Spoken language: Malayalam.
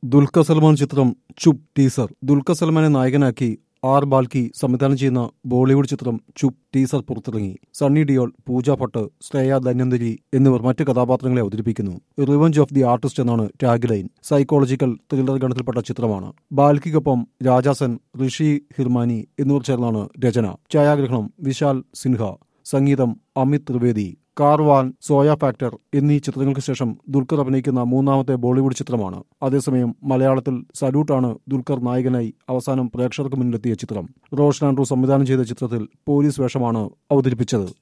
ദുൽഖർ സൽമാൻ ചിത്രം ചുപ് ടീസർ ദുൽഖർ സൽമാനെ നായകനാക്കി ആർ ബാൽക്കി സംവിധാനം ചെയ്യുന്ന ബോളിവുഡ് ചിത്രം ചുപ് ടീസർ പുറത്തിറങ്ങി സണ്ണി ഡിയോൾ പൂജ ഭട്ട് ശ്രേയ ധന്വന്തരി എന്നിവർ മറ്റ് കഥാപാത്രങ്ങളെ അവതരിപ്പിക്കുന്നു റിവഞ്ച് ഓഫ് ദി ആർട്ടിസ്റ്റ് എന്നാണ് ടാഗ് ലൈൻ സൈക്കോളജിക്കൽ ത്രില്ലർ ഗണത്തിൽപ്പെട്ട ചിത്രമാണ് ബാൽക്കിക്കൊപ്പം രാജാസൻ ഋഷി ഹിർമാനി എന്നിവർ ചേർന്നാണ് രചന ഛായാഗ്രഹണം വിശാൽ സിൻഹ സംഗീതം അമിത് ത്രിവേദി കാർവാൻ സോയ ഫാക്ടർ എന്നീ ചിത്രങ്ങൾക്ക് ശേഷം ദുൽഖർ അഭിനയിക്കുന്ന മൂന്നാമത്തെ ബോളിവുഡ് ചിത്രമാണ് അതേസമയം മലയാളത്തിൽ സല്യൂട്ടാണ് ദുൽഖർ നായകനായി അവസാനം പ്രേക്ഷകർക്ക് മുന്നിലെത്തിയ ചിത്രം റോഷൻ ആൻഡ്രു സംവിധാനം ചെയ്ത ചിത്രത്തിൽ പോലീസ് വേഷമാണ് അവതരിപ്പിച്ചത്